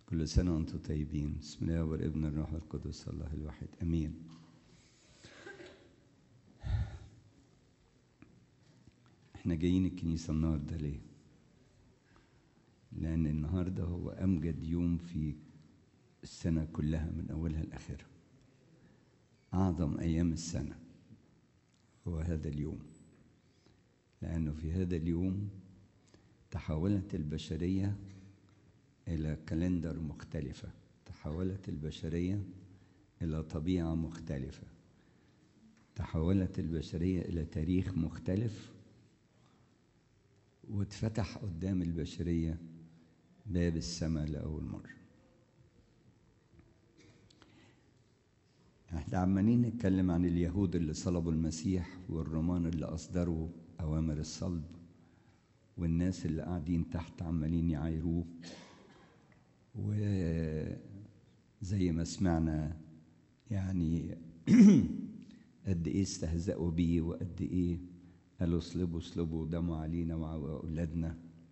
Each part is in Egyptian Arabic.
كل سنة وأنتم طيبين بسم الله والابن الروح القدس الله الواحد أمين احنا جايين الكنيسة النهاردة ليه؟ لأن النهاردة هو أمجد يوم في السنة كلها من أولها لآخرها أعظم أيام السنة هو هذا اليوم لأنه في هذا اليوم تحولت البشرية إلى كالندر مختلفة تحولت البشرية إلى طبيعة مختلفة تحولت البشرية إلى تاريخ مختلف واتفتح قدام البشرية باب السماء لأول مرة احنا عمالين نتكلم عن اليهود اللي صلبوا المسيح والرومان اللي أصدروا أوامر الصلب والناس اللي قاعدين تحت عمالين يعايروه وزي ما سمعنا يعني قد ايه استهزأوا بيه وقد ايه قالوا اصلبوا اصلبوا دموا علينا وعلى اولادنا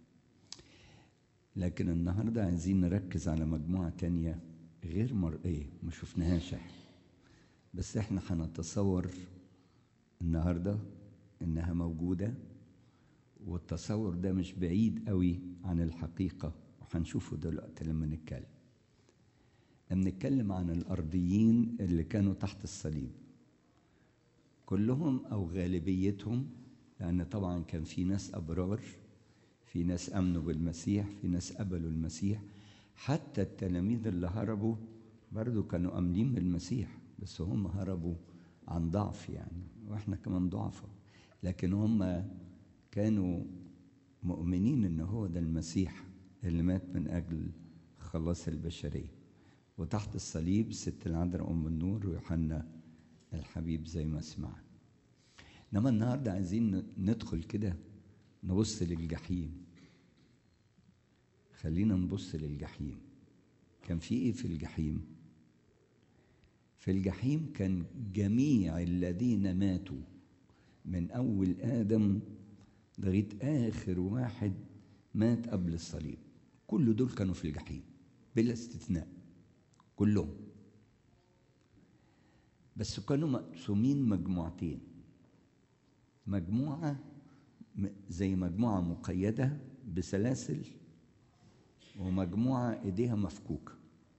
لكن النهارده عايزين نركز على مجموعه تانية غير مرئيه ما شفناهاش احنا بس احنا هنتصور النهارده انها موجوده والتصور ده مش بعيد قوي عن الحقيقه وهنشوفه دلوقتي لما نتكلم لما نتكلم عن الارضيين اللي كانوا تحت الصليب كلهم او غالبيتهم لان طبعا كان في ناس ابرار في ناس امنوا بالمسيح في ناس قبلوا المسيح حتى التلاميذ اللي هربوا برضو كانوا امنين بالمسيح بس هم هربوا عن ضعف يعني واحنا كمان ضعفة لكن هم كانوا مؤمنين ان هو ده المسيح اللي مات من اجل خلاص البشريه وتحت الصليب ست العذراء ام النور ويوحنا الحبيب زي ما سمعنا انما النهارده عايزين ندخل كده نبص للجحيم خلينا نبص للجحيم كان في ايه في الجحيم في الجحيم كان جميع الذين ماتوا من اول ادم لغايه اخر واحد مات قبل الصليب كل دول كانوا في الجحيم بلا استثناء كلهم بس كانوا مقسومين مجموعتين مجموعة زي مجموعة مقيدة بسلاسل ومجموعة ايديها مفكوكة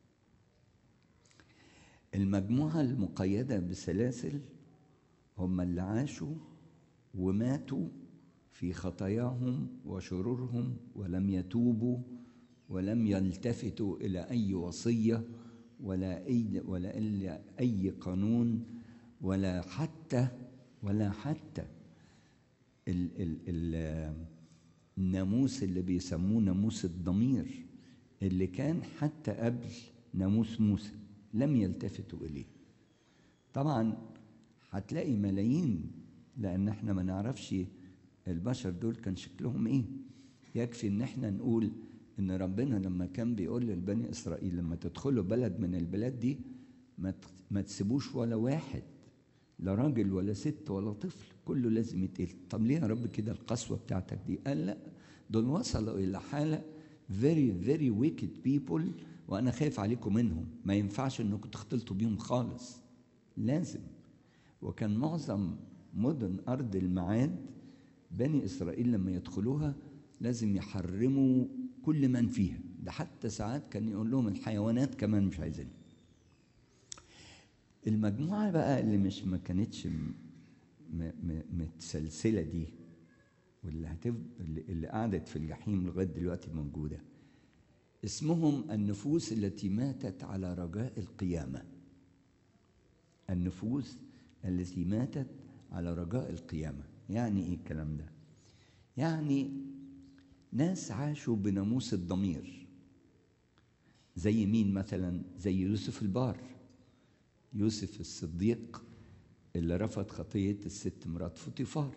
المجموعة المقيدة بسلاسل هم اللي عاشوا وماتوا في خطاياهم وشرورهم ولم يتوبوا ولم يلتفتوا الى اي وصيه ولا اي ولا الا اي قانون ولا حتى ولا حتى ال ال ال الناموس اللي بيسموه ناموس الضمير اللي كان حتى قبل ناموس موسى لم يلتفتوا اليه طبعا هتلاقي ملايين لان احنا ما نعرفش البشر دول كان شكلهم ايه يكفي ان احنا نقول ان ربنا لما كان بيقول للبني اسرائيل لما تدخلوا بلد من البلاد دي ما ما تسيبوش ولا واحد لا راجل ولا ست ولا طفل كله لازم يتقتل طب ليه يا رب كده القسوه بتاعتك دي قال لا دول وصلوا الى حاله very very wicked people وانا خايف عليكم منهم ما ينفعش انكم تختلطوا بيهم خالص لازم وكان معظم مدن ارض المعاد بني اسرائيل لما يدخلوها لازم يحرموا كل من فيها ده حتى ساعات كان يقول لهم الحيوانات كمان مش عايزين المجموعة بقى اللي مش ما كانتش متسلسلة دي واللي هتفضل اللي قعدت في الجحيم لغاية دلوقتي موجودة اسمهم النفوس التي ماتت على رجاء القيامة النفوس التي ماتت على رجاء القيامة يعني ايه الكلام ده يعني ناس عاشوا بناموس الضمير زي مين مثلا زي يوسف البار يوسف الصديق اللي رفض خطية الست مرات فوتيفار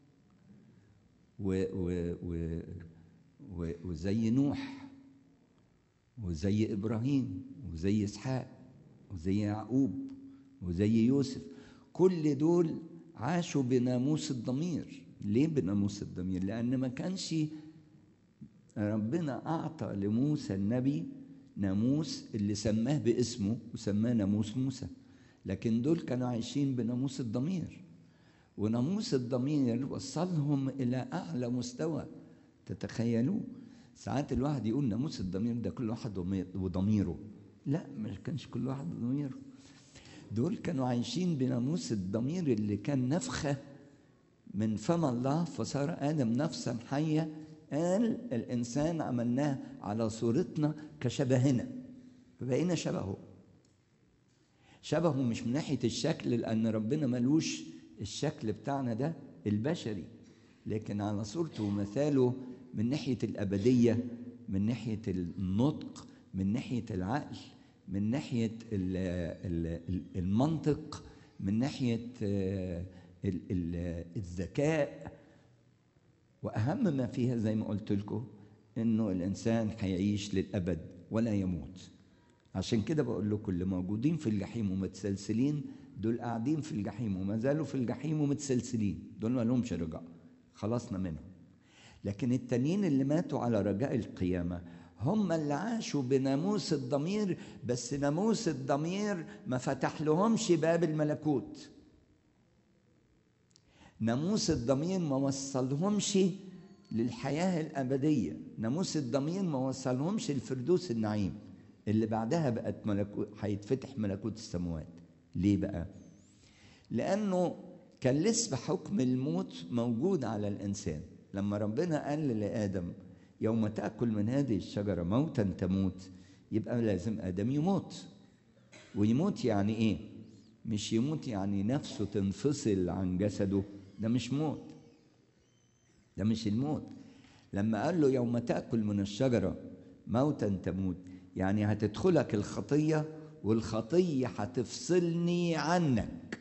و و و و وزي نوح وزي إبراهيم وزي إسحاق وزي يعقوب وزي يوسف كل دول عاشوا بناموس الضمير ليه بناموس الضمير لأن ما كانش ربنا أعطى لموسى النبي ناموس اللي سماه باسمه وسماه ناموس موسى لكن دول كانوا عايشين بناموس الضمير وناموس الضمير وصلهم إلى أعلى مستوى تتخيلوا ساعات الواحد يقول ناموس الضمير ده كل واحد وضميره لا مش كانش كل واحد وضميره دول كانوا عايشين بناموس الضمير اللي كان نفخة من فم الله فصار آدم نفسا حية قال الإنسان عملناه على صورتنا كشبهنا فبقينا شبهه شبهه مش من ناحية الشكل لأن ربنا ملوش الشكل بتاعنا ده البشري لكن على صورته ومثاله من ناحية الأبدية من ناحية النطق من ناحية العقل من ناحية المنطق من ناحية الذكاء وأهم ما فيها زي ما قلت لكم إنه الإنسان هيعيش للأبد ولا يموت عشان كده بقول لكم اللي موجودين في الجحيم ومتسلسلين دول قاعدين في الجحيم وما زالوا في الجحيم ومتسلسلين دول ما لهمش رجاء خلصنا منهم لكن التانيين اللي ماتوا على رجاء القيامة هم اللي عاشوا بناموس الضمير بس ناموس الضمير ما فتح لهمش باب الملكوت ناموس الضمير ما وصلهمش للحياة الأبدية ناموس الضمير ما وصلهمش الفردوس النعيم اللي بعدها بقت ملكوت هيتفتح ملكوت السماوات ليه بقى لأنه كان لسه حكم الموت موجود على الإنسان لما ربنا قال لآدم يوم تأكل من هذه الشجرة موتا تموت يبقى لازم آدم يموت ويموت يعني إيه؟ مش يموت يعني نفسه تنفصل عن جسده ده مش موت ده مش الموت لما قال له يوم تأكل من الشجرة موتا تموت يعني هتدخلك الخطية والخطية هتفصلني عنك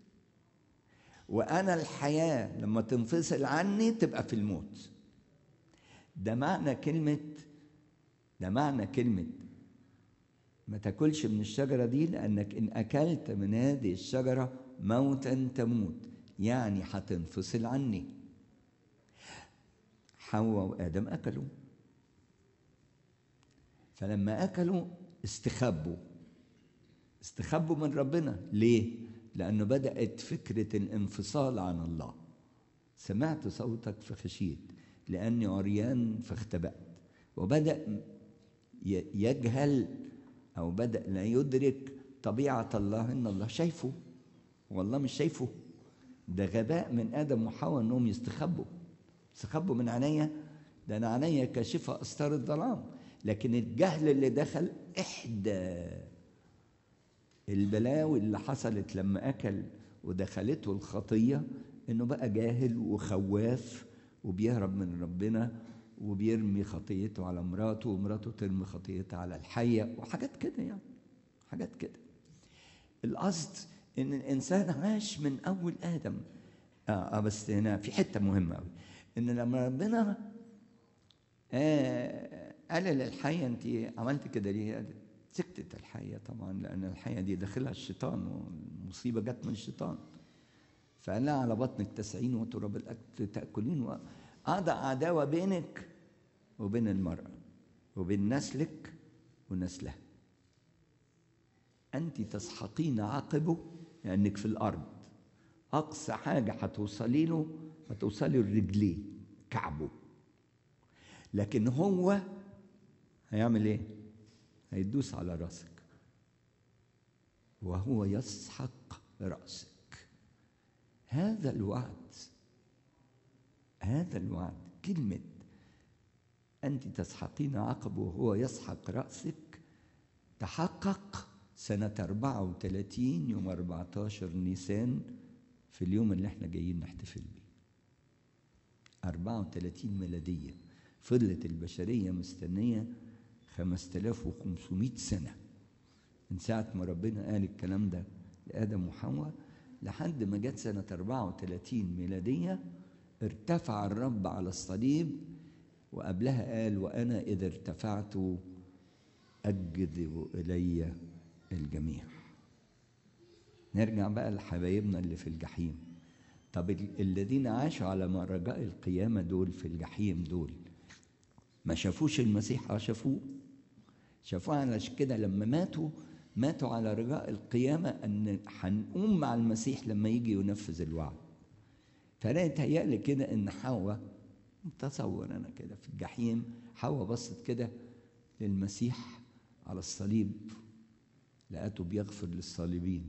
وأنا الحياة لما تنفصل عني تبقى في الموت ده معنى كلمة ده معنى كلمة ما تاكلش من الشجرة دي لأنك إن أكلت من هذه الشجرة موتا تموت يعني هتنفصل عني حواء وآدم أكلوا فلما أكلوا استخبوا استخبوا من ربنا ليه؟ لأنه بدأت فكرة الانفصال عن الله سمعت صوتك فخشيت لأني عريان فاختبأت وبدأ يجهل أو بدأ لا يدرك طبيعة الله إن الله شايفه والله مش شايفه ده غباء من آدم وحواء إنهم يستخبوا استخبوا من عينيا ده أنا عينيا كاشفة أستار الظلام لكن الجهل اللي دخل إحدى البلاوي اللي حصلت لما أكل ودخلته الخطية إنه بقى جاهل وخواف وبيهرب من ربنا وبيرمي خطيته على مراته ومراته ترمي خطيتها على الحية وحاجات كده يعني حاجات كده القصد إن الإنسان عاش من أول آدم آه, آه بس هنا في حتة مهمة أوي إن لما ربنا آه قال للحية أنت عملت كده ليه؟ سكتت الحية طبعا لأن الحية دي داخلها الشيطان والمصيبة جت من الشيطان فقال لها على بطنك تسعين وتراب الأكل تأكلين أضع عداوة بينك وبين المرأة وبين نسلك ونسلها أنت تسحقين عقبه لأنك في الأرض أقصى حاجة هتوصلي له هتوصلي لرجليه كعبه لكن هو هيعمل ايه؟ هيدوس على راسك وهو يسحق راسك هذا الوعد هذا الوعد كلمة أنت تسحقين عقبه وهو يسحق رأسك تحقق سنة 34 يوم 14 نيسان في اليوم اللي احنا جايين نحتفل بيه 34 ميلادية فضلت البشرية مستنية 5500 سنة من ساعة ما ربنا قال الكلام ده لآدم وحواء لحد ما جت سنة 34 ميلادية ارتفع الرب على الصليب وقبلها قال وأنا إذا ارتفعت أجذب إلي الجميع نرجع بقى لحبايبنا اللي في الجحيم طب الذين عاشوا على ما رجاء القيامة دول في الجحيم دول ما شافوش المسيح اه شافوه شافوها علشان كده لما ماتوا ماتوا على رجاء القيامة أن هنقوم مع المسيح لما يجي ينفذ الوعد فأنا يتهيألي كده إن حواء متصور أنا كده في الجحيم حواء بصت كده للمسيح على الصليب لقاته بيغفر للصالبين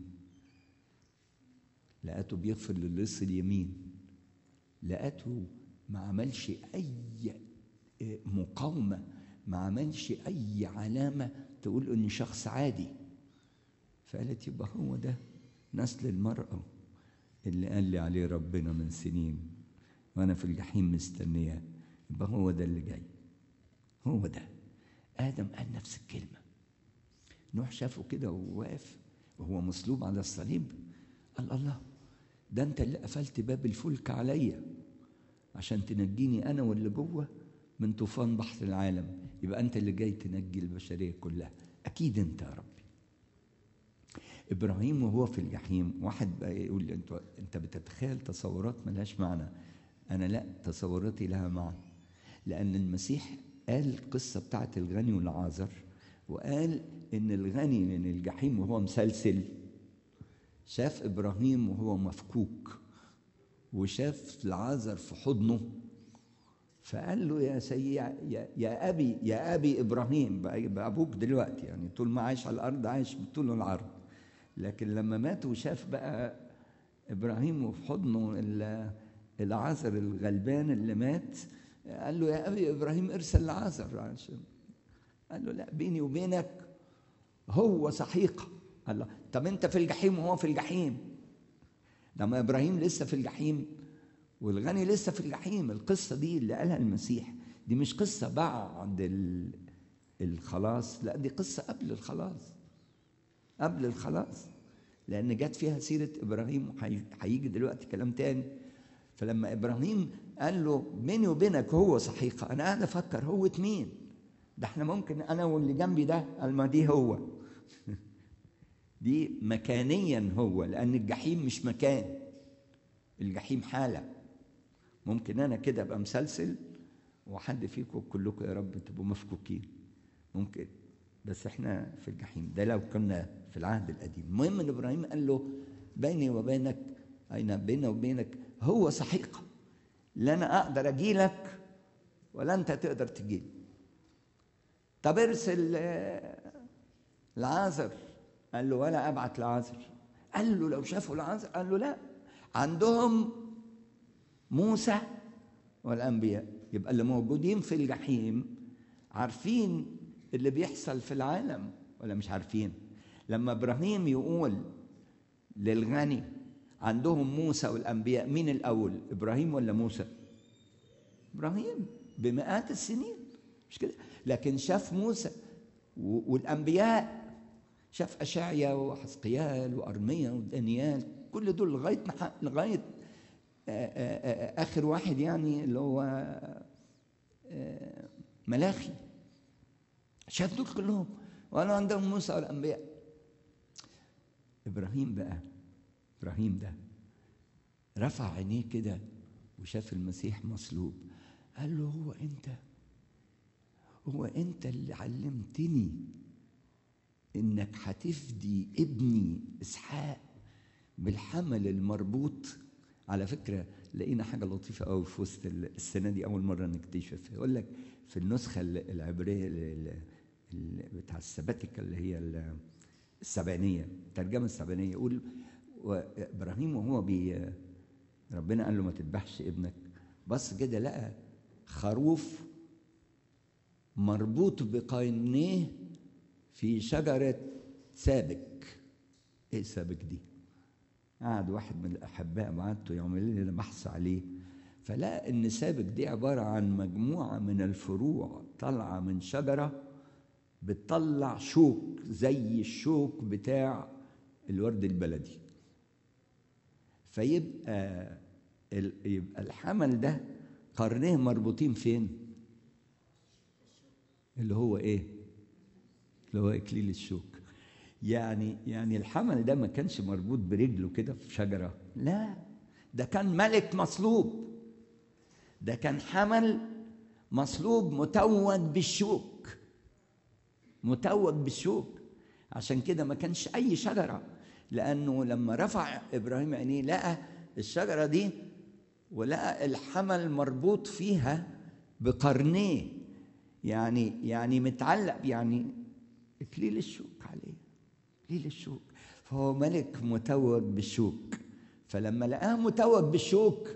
لقاته بيغفر للص اليمين لقاته ما عملش أي مقاومة ما عملش أي علامة تقول إن شخص عادي فقالت يبقى هو ده نسل المرأة اللي قال لي عليه ربنا من سنين وأنا في الجحيم مستنياه يبقى هو ده اللي جاي هو ده آدم قال نفس الكلمة نوح شافه كده وهو واقف وهو مصلوب على الصليب قال الله ده أنت اللي قفلت باب الفلك عليا عشان تنجيني أنا واللي جوه من طوفان بحر العالم يبقى أنت اللي جاي تنجي البشرية كلها أكيد أنت يا ربي إبراهيم وهو في الجحيم واحد بقى يقول أنت أنت بتتخيل تصورات ملهاش معنى أنا لا تصوراتي لها معنى لأن المسيح قال القصة بتاعت الغني والعازر وقال إن الغني من الجحيم وهو مسلسل شاف إبراهيم وهو مفكوك وشاف العازر في حضنه فقال له يا سيدي يا, يا ابي يا ابي ابراهيم بقى ابوك دلوقتي يعني طول ما عايش على الارض عايش طول العرض لكن لما مات وشاف بقى ابراهيم وفي حضنه العازر الغلبان اللي مات قال له يا ابي ابراهيم ارسل العازر عشان قال له لا بيني وبينك هو سحيقه الله طب انت في الجحيم وهو في الجحيم لما ابراهيم لسه في الجحيم والغني لسه في الجحيم القصه دي اللي قالها المسيح دي مش قصه بعد الخلاص لا دي قصه قبل الخلاص قبل الخلاص لان جت فيها سيره ابراهيم هيجي دلوقتي كلام تاني فلما ابراهيم قال له بيني وبينك هو صحيحه انا قاعد افكر هو مين ده احنا ممكن انا واللي جنبي ده قال ما دي هو دي مكانيا هو لان الجحيم مش مكان الجحيم حاله ممكن انا كده ابقى مسلسل وحد فيكم كلكم يا رب تبقوا مفكوكين ممكن بس احنا في الجحيم ده لو كنا في العهد القديم المهم ان ابراهيم قال له بيني وبينك اين بيني وبينك هو صحيقه لا انا اقدر اجي لك ولا انت تقدر تجي طب ارسل العازر قال له ولا ابعت العازر قال له لو شافوا العازر قال له لا عندهم موسى والانبياء يبقى اللي موجودين في الجحيم عارفين اللي بيحصل في العالم ولا مش عارفين لما ابراهيم يقول للغني عندهم موسى والانبياء مين الاول ابراهيم ولا موسى ابراهيم بمئات السنين مش كده لكن شاف موسى والانبياء شاف اشعيا وحسقيال وارميا ودانيال كل دول لغايه لغايه اخر واحد يعني اللي هو ملاخي شاف دول كلهم وانا عندهم موسى والانبياء ابراهيم بقى ابراهيم ده رفع عينيه كده وشاف المسيح مصلوب قال له هو انت هو انت اللي علمتني انك هتفدي ابني اسحاق بالحمل المربوط على فكره لقينا حاجه لطيفه قوي في وسط السنه دي اول مره نكتشف يقول لك في النسخه العبريه بتاع السباتيكا اللي هي السبعينيه الترجمه السبعينيه يقول ابراهيم وهو بي ربنا قال له ما تذبحش ابنك بص كده لقى خروف مربوط بقينيه في شجره سابك ايه سابك دي قعد واحد من الاحباء معادته يعمل لنا بحث عليه فلقى ان سابك دي عباره عن مجموعه من الفروع طالعه من شجره بتطلع شوك زي الشوك بتاع الورد البلدي فيبقى يبقى الحمل ده قرنيه مربوطين فين اللي هو ايه اللي هو اكليل الشوك يعني يعني الحمل ده ما كانش مربوط برجله كده في شجره لا ده كان ملك مصلوب ده كان حمل مصلوب متوج بالشوك متوج بالشوك عشان كده ما كانش اي شجره لانه لما رفع ابراهيم عينيه لقى الشجره دي ولقى الحمل مربوط فيها بقرنيه يعني يعني متعلق يعني اكليل الشوك عليه اكليل الشوك فهو ملك متوج بالشوك فلما لقاه متوج بالشوك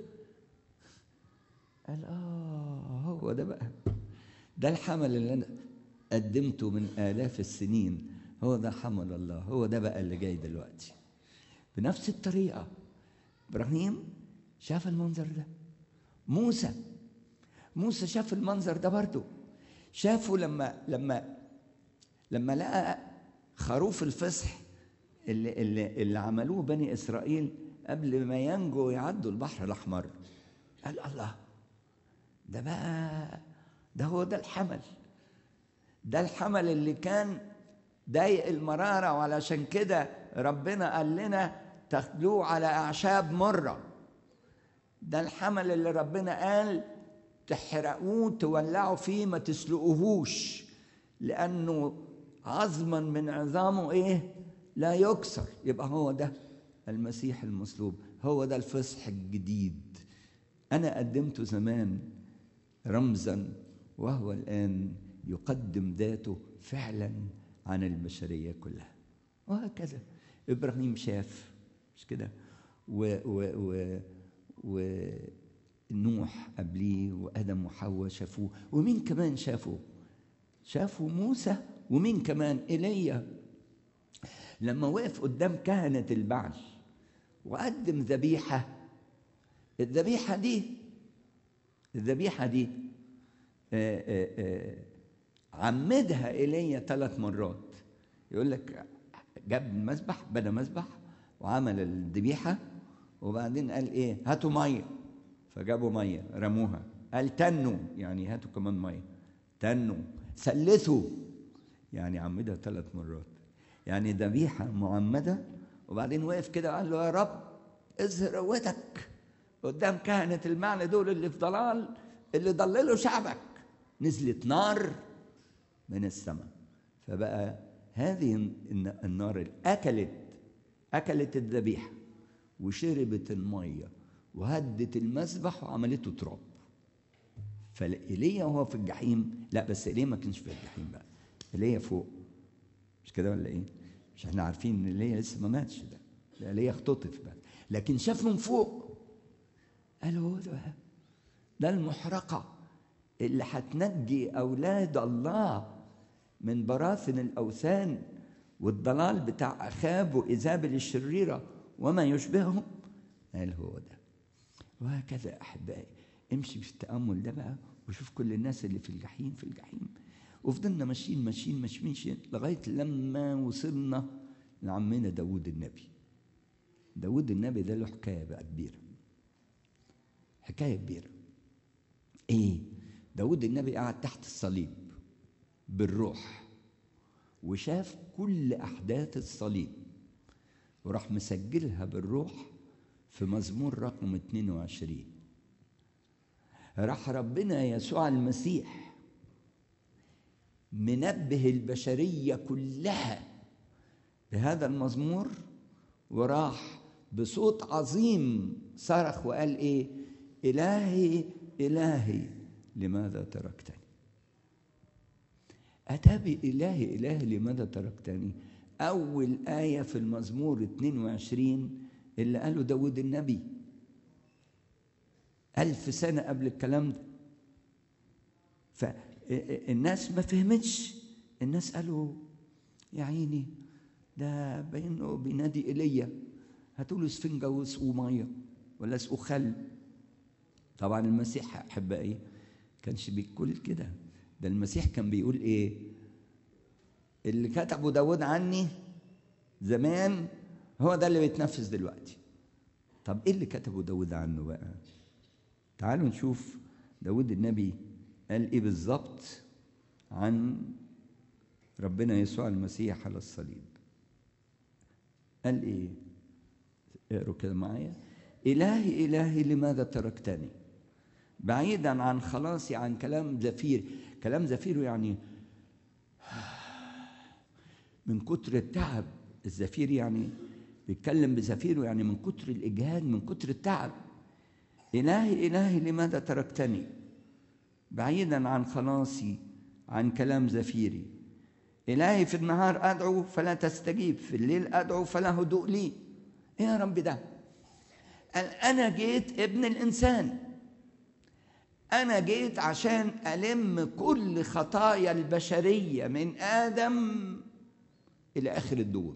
قال اه هو ده بقى ده الحمل اللي انا قدمته من آلاف السنين هو ده حمل الله هو ده بقى اللي جاي دلوقتي بنفس الطريقة إبراهيم شاف المنظر ده موسى موسى شاف المنظر ده برضه شافه لما لما لما لقى خروف الفصح اللي, اللي, اللي عملوه بني إسرائيل قبل ما ينجوا يعدوا البحر الأحمر قال الله ده بقى ده هو ده الحمل ده الحمل اللي كان ضايق المرارة وعلشان كده ربنا قال لنا تاخدوه على أعشاب مرة ده الحمل اللي ربنا قال تحرقوه تولعوا فيه ما تسلقوهوش لأنه عظما من عظامه إيه لا يكسر يبقى هو ده المسيح المصلوب هو ده الفصح الجديد أنا قدمته زمان رمزا وهو الآن يقدم ذاته فعلا عن البشرية كلها وهكذا إبراهيم شاف مش كده و و و و نوح قبليه وآدم وحواء شافوه ومين كمان شافوه شافوا موسى ومين كمان إيليا لما وقف قدام كهنة البعل وقدم ذبيحة الذبيحة دي الذبيحة دي آآ آآ عمدها ايليا ثلاث مرات يقول لك جاب المذبح بنى مذبح وعمل الذبيحه وبعدين قال ايه هاتوا ميه فجابوا ميه رموها قال تنوا يعني هاتوا كمان ميه تنوا ثلثوا يعني عمدها ثلاث مرات يعني ذبيحه معمده وبعدين وقف كده قال له يا رب اظهر قوتك قدام كهنه المعنى دول اللي في ضلال اللي ضللوا شعبك نزلت نار من السماء فبقى هذه النار اللي أكلت أكلت الذبيحة وشربت المية وهدت المذبح وعملته تراب فإيليا وهو في الجحيم لا بس إيليا ما كانش في الجحيم بقى إيليا فوق مش كده ولا إيه؟ مش احنا عارفين إن إيليا لسه ما ماتش ده ده إيليا اختطف بقى لكن شاف من فوق قال هو ده بقى ده المحرقة اللي هتنجي أولاد الله من براثن الأوثان والضلال بتاع أخاب وإيزابل الشريرة وما يشبههم قال هو ده وهكذا أحبائي امشي في التأمل ده بقى وشوف كل الناس اللي في الجحيم في الجحيم وفضلنا ماشيين ماشيين ماشيين لغاية لما وصلنا لعمنا داود النبي داود النبي ده له حكاية بقى كبيرة حكاية كبيرة ايه داود النبي قعد تحت الصليب بالروح وشاف كل أحداث الصليب وراح مسجلها بالروح في مزمور رقم 22 راح ربنا يسوع المسيح منبه البشرية كلها بهذا المزمور وراح بصوت عظيم صرخ وقال ايه إلهي إلهي لماذا تركتني أتى بإلهي إلهي لماذا تركتني أول آية في المزمور 22 اللي قاله داود النبي ألف سنة قبل الكلام ده فالناس ما فهمتش الناس قالوا يا عيني ده بينه بينادي ايليا هاتوا له سفنجه واسقوا ميه ولا اسقوا خل طبعا المسيح احبائي كانش بيقول كده ده المسيح كان بيقول ايه اللي كتبه داود عني زمان هو ده اللي بيتنفذ دلوقتي طب ايه اللي كتبه داود عنه بقى تعالوا نشوف داود النبي قال ايه بالظبط عن ربنا يسوع المسيح على الصليب قال ايه اقروا كده معايا الهي الهي لماذا تركتني بعيدا عن خلاصي عن كلام زفير كلام زفير يعني من كتر التعب الزفير يعني بيتكلم بزفيره يعني من كتر الإجهاد من كتر التعب إلهي إلهي لماذا تركتني بعيدا عن خلاصي عن كلام زفيري إلهي في النهار أدعو فلا تستجيب في الليل أدعو فلا هدوء لي إيه يا رب ده قال أنا جيت ابن الإنسان أنا جيت عشان ألم كل خطايا البشرية من آدم إلى آخر الدور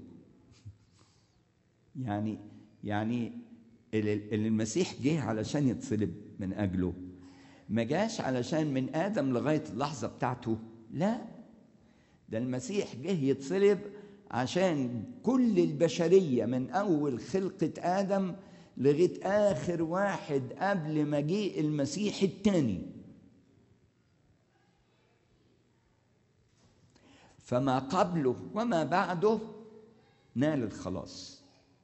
يعني يعني اللي المسيح جه علشان يتصلب من أجله ما جاش علشان من آدم لغاية اللحظة بتاعته لا ده المسيح جه يتصلب عشان كل البشرية من أول خلقة آدم لغاية آخر واحد قبل مجيء المسيح الثاني فما قبله وما بعده نال الخلاص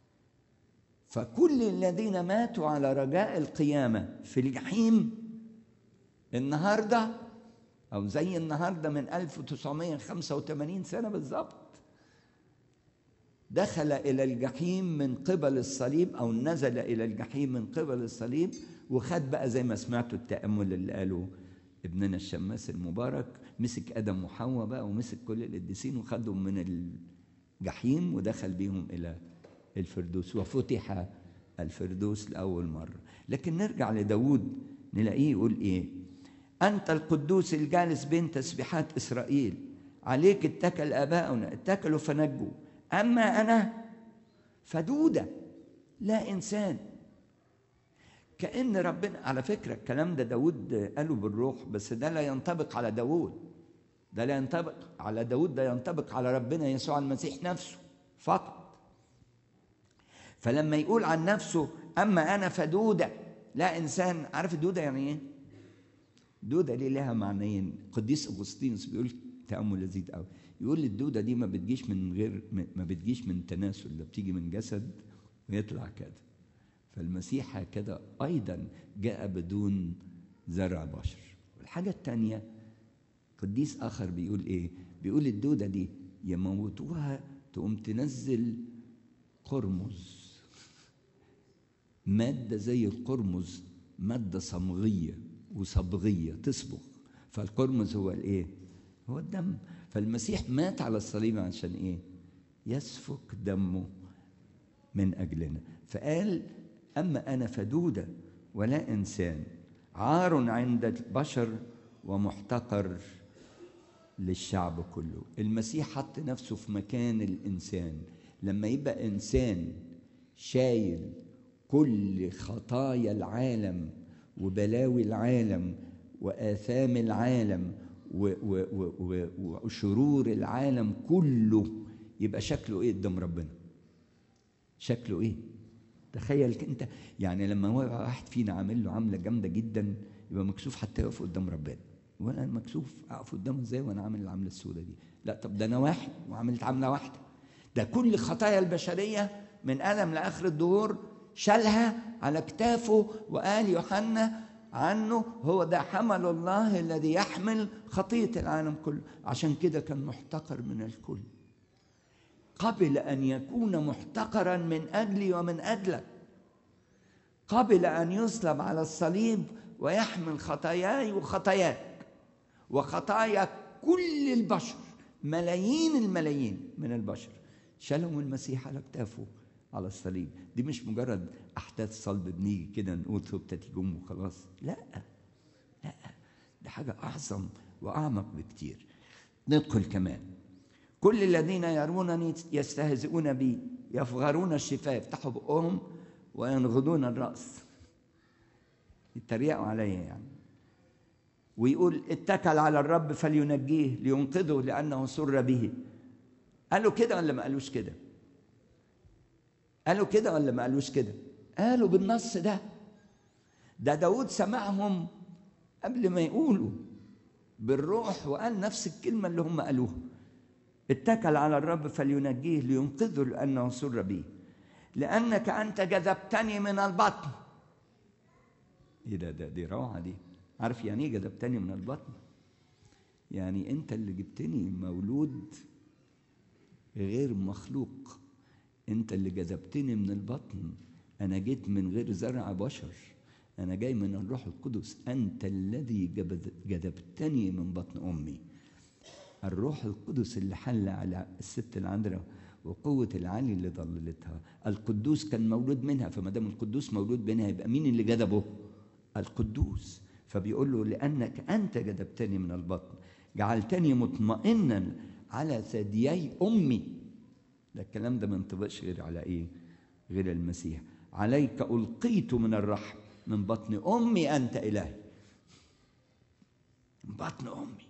فكل الذين ماتوا على رجاء القيامة في الجحيم النهارده أو زي النهارده من 1985 سنة بالظبط دخل إلى الجحيم من قبل الصليب أو نزل إلى الجحيم من قبل الصليب وخد بقى زي ما سمعتوا التأمل اللي قاله ابننا الشماس المبارك مسك آدم وحواء بقى ومسك كل القديسين وخدهم من الجحيم ودخل بيهم إلى الفردوس وفتح الفردوس لأول مرة لكن نرجع لداود نلاقيه يقول إيه أنت القدوس الجالس بين تسبيحات إسرائيل عليك اتكل آباؤنا اتكلوا فنجوا أما أنا فدودة لا إنسان كأن ربنا على فكرة الكلام ده داود قاله بالروح بس ده لا ينطبق على داود ده لا ينطبق على داود ده ينطبق على ربنا يسوع المسيح نفسه فقط فلما يقول عن نفسه أما أنا فدودة لا إنسان عارف الدودة يعني إيه؟ دودة دي لها معنيين قديس أغسطينوس بيقول تأمل لذيذ قوي يقول الدودة دي ما بتجيش من غير ما بتجيش من تناسل ده بتيجي من جسد ويطلع كده فالمسيح هكذا أيضا جاء بدون زرع بشر والحاجة الثانية قديس آخر بيقول إيه بيقول الدودة دي يموتوها تقوم تنزل قرمز مادة زي القرمز مادة صمغية وصبغية تصبغ فالقرمز هو الايه هو الدم فالمسيح مات على الصليب عشان ايه يسفك دمه من اجلنا فقال اما انا فدوده ولا انسان عار عند البشر ومحتقر للشعب كله المسيح حط نفسه في مكان الانسان لما يبقى انسان شايل كل خطايا العالم وبلاوي العالم واثام العالم وشرور العالم كله يبقى شكله ايه قدام ربنا شكله ايه تخيل انت يعني لما هو واحد فينا عامل له عامله جامده جدا يبقى مكسوف حتى يقف قدام ربنا وانا مكسوف اقف قدامه ازاي وانا عامل العمله السوداء دي لا طب ده انا واحد وعملت عمله واحده ده كل خطايا البشريه من ادم لاخر الدهور شالها على كتافه وقال يوحنا عنه هو ده حمل الله الذي يحمل خطية العالم كله عشان كده كان محتقر من الكل قبل أن يكون محتقرا من أجلي ومن أجلك قبل أن يصلب على الصليب ويحمل خطاياي وخطاياك وخطايا كل البشر ملايين الملايين من البشر شالهم المسيح على كتافه على الصليب دي مش مجرد احداث صلب بنيجي كده نقول ثبتت جم وخلاص لا لا ده حاجه اعظم واعمق بكتير ندخل كمان كل الذين يرونني يستهزئون بي يفغرون الشفاه يفتحوا بقهم وينغضون الراس يتريقوا عليا يعني ويقول اتكل على الرب فلينجيه لينقذه لانه سر به قالوا كده ولا ما قالوش كده قالوا كده ولا ما قالوش كده قالوا بالنص ده ده داود سمعهم قبل ما يقولوا بالروح وقال نفس الكلمة اللي هم قالوها اتكل على الرب فلينجيه لينقذه لأنه سر به لأنك أنت جذبتني من البطن إيه ده ده دي روعة دي عارف يعني إيه جذبتني من البطن يعني أنت اللي جبتني مولود غير مخلوق انت اللي جذبتني من البطن انا جيت من غير زرع بشر انا جاي من الروح القدس انت الذي جذبتني من بطن امي الروح القدس اللي حل على الست العذراء وقوة العلي اللي ضللتها القدوس كان مولود منها فما دام القدوس مولود منها يبقى مين اللي جذبه القدوس فبيقول له لأنك أنت جذبتني من البطن جعلتني مطمئنا على ثديي أمي ده الكلام ده ما ينطبقش غير على إيه غير المسيح عليك ألقيت من الرحم من بطن أمي أنت إلهي من بطن أمي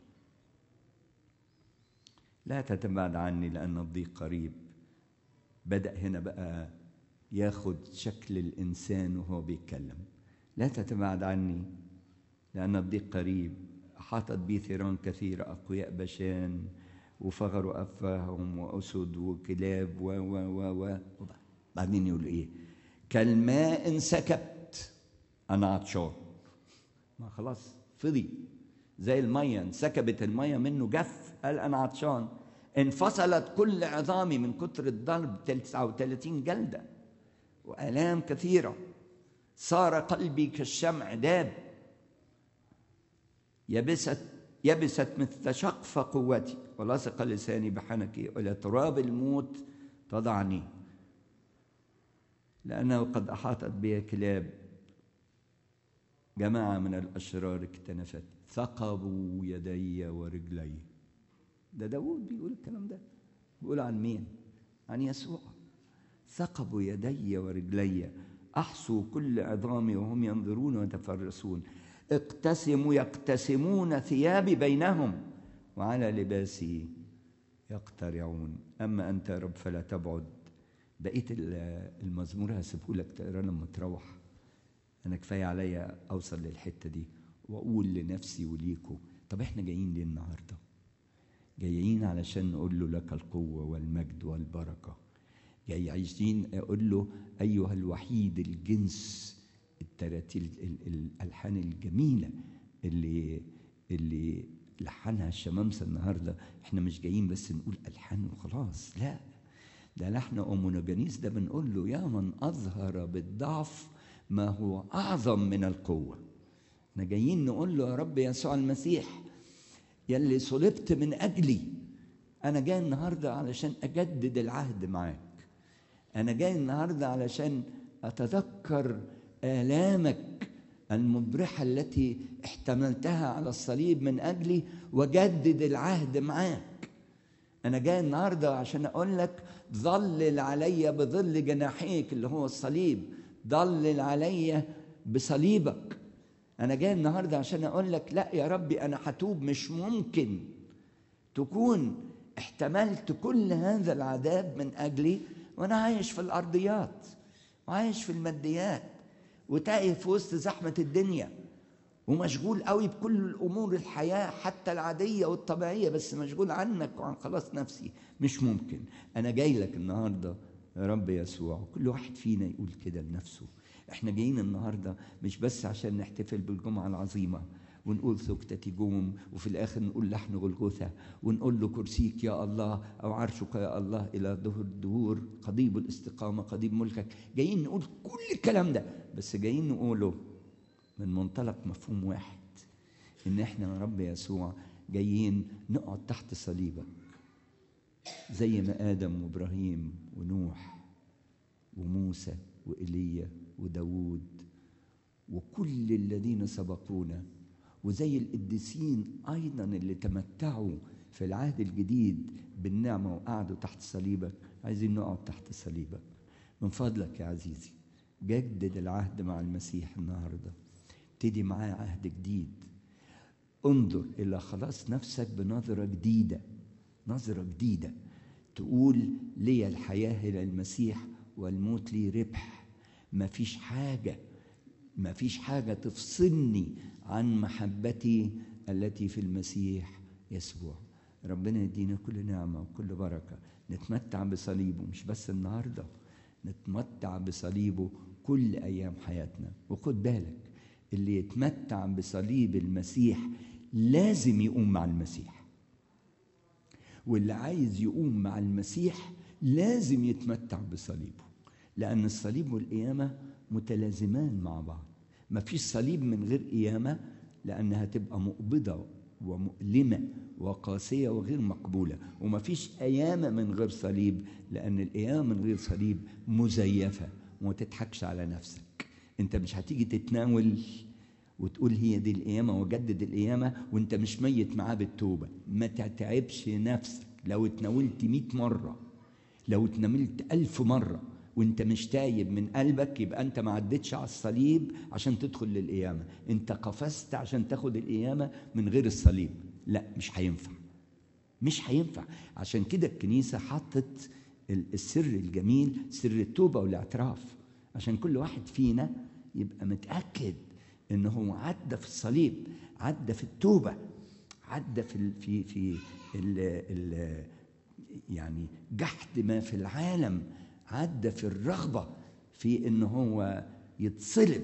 لا تتبعد عني لأن الضيق قريب بدأ هنا بقى ياخد شكل الإنسان وهو بيتكلم لا تتبعد عني لأن الضيق قريب أحاطت بي ثيران كثيرة أقوياء بشان وفغروا أفواههم وأسد وكلاب و و و و بعدين يقول إيه كالماء انسكبت أنا عطشان ما خلاص فضي زي المية انسكبت المية منه جف قال أنا عطشان انفصلت كل عظامي من كتر الضرب 39 جلدة وآلام كثيرة صار قلبي كالشمع داب يبست يبست مثل شقف قوتي ولصق لساني بحنكي والى تراب الموت تضعني لانه قد احاطت بي كلاب جماعه من الاشرار اكتنفت ثقبوا يدي ورجلي ده داود بيقول الكلام ده بيقول عن مين عن يسوع ثقبوا يدي ورجلي احصوا كل عظامي وهم ينظرون ويتفرسون اقتسموا يقتسمون ثيابي بينهم وعلى لباسي يقترعون اما انت يا رب فلا تبعد بقيه المزمور هسيبه لك تقرا لما تروح انا كفايه عليا اوصل للحته دي واقول لنفسي وليكم طب احنا جايين ليه النهارده جايين علشان نقول له لك القوه والمجد والبركه جاي عايزين اقول له ايها الوحيد الجنس التراتيل الالحان الجميله اللي اللي لحنها الشمامسه النهارده احنا مش جايين بس نقول الحان وخلاص لا ده لحن امونوجانيس ده بنقول له يا من اظهر بالضعف ما هو اعظم من القوه احنا جايين نقول له يا رب يسوع المسيح يلي صلبت من اجلي انا جاي النهارده علشان اجدد العهد معاك انا جاي النهارده علشان اتذكر آلامك المبرحة التي احتملتها على الصليب من أجلي وجدد العهد معاك أنا جاي النهاردة عشان أقول لك ظلل علي بظل جناحيك اللي هو الصليب ظلل علي بصليبك أنا جاي النهاردة عشان أقول لك لا يا ربي أنا هتوب مش ممكن تكون احتملت كل هذا العذاب من أجلي وأنا عايش في الأرضيات وعايش في الماديات وتايه في وسط زحمة الدنيا ومشغول قوي بكل الأمور الحياة حتى العادية والطبيعية بس مشغول عنك وعن خلاص نفسي مش ممكن أنا جاي لك النهاردة يا رب يسوع كل واحد فينا يقول كده لنفسه احنا جايين النهاردة مش بس عشان نحتفل بالجمعة العظيمة ونقول سكتة جوم وفي الآخر نقول لحن غلغوثة ونقول له كرسيك يا الله أو عرشك يا الله إلى ظهر الدهور قضيب الاستقامة قضيب ملكك جايين نقول كل الكلام ده بس جايين نقوله من منطلق مفهوم واحد إن إحنا يا رب يسوع جايين نقعد تحت صليبك زي ما آدم وإبراهيم ونوح وموسى وإيليا وداوود وكل الذين سبقونا وزي القديسين ايضا اللي تمتعوا في العهد الجديد بالنعمه وقعدوا تحت صليبك عايزين نقعد تحت صليبك من فضلك يا عزيزي جدد العهد مع المسيح النهارده ابتدي معاه عهد جديد انظر الى خلاص نفسك بنظره جديده نظره جديده تقول لي الحياه الى المسيح والموت لي ربح مفيش حاجه مفيش حاجه تفصلني عن محبتي التي في المسيح يسوع ربنا يدينا كل نعمة وكل بركة نتمتع بصليبه مش بس النهاردة نتمتع بصليبه كل أيام حياتنا وخد بالك اللي يتمتع بصليب المسيح لازم يقوم مع المسيح واللي عايز يقوم مع المسيح لازم يتمتع بصليبه لأن الصليب والقيامة متلازمان مع بعض ما فيش صليب من غير قيامة لأنها تبقى مقبضة ومؤلمة وقاسية وغير مقبولة وما فيش قيامة من غير صليب لأن القيامة من غير صليب مزيفة وما تضحكش على نفسك انت مش هتيجي تتناول وتقول هي دي القيامة وجدد القيامة وانت مش ميت معاه بالتوبة ما تتعبش نفسك لو اتناولت مئة مرة لو اتناولت ألف مرة وانت مش تايب من قلبك يبقى انت ما عدتش على الصليب عشان تدخل للقيامة انت قفزت عشان تاخد القيامة من غير الصليب لا مش هينفع مش هينفع عشان كده الكنيسة حطت السر الجميل سر التوبة والاعتراف عشان كل واحد فينا يبقى متأكد ان هو عدى في الصليب عدى في التوبة عدى في ال في في ال ال يعني جحد ما في العالم عدى في الرغبة في ان هو يتصلب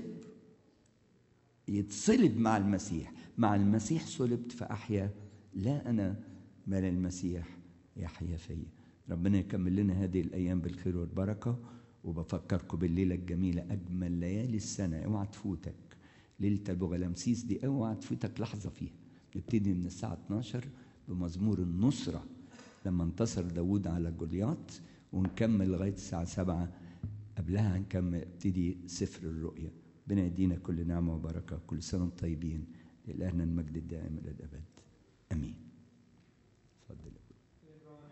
يتصلب مع المسيح مع المسيح صلبت فأحيا لا أنا بل المسيح يحيا فيا ربنا يكمل لنا هذه الأيام بالخير والبركة وبفكركم بالليلة الجميلة أجمل ليالي السنة اوعى تفوتك ليلة أبو غلامسيس دي اوعى تفوتك لحظة فيها نبتدي من الساعة 12 بمزمور النصرة لما انتصر داود على جولياط ونكمل لغاية الساعة 7 قبلها هنكمل ابتدي سفر الرؤيا ربنا يدينا كل نعمة وبركة كل سنة وانتم طيبين لإلهنا المجد الدائم إلى الأبد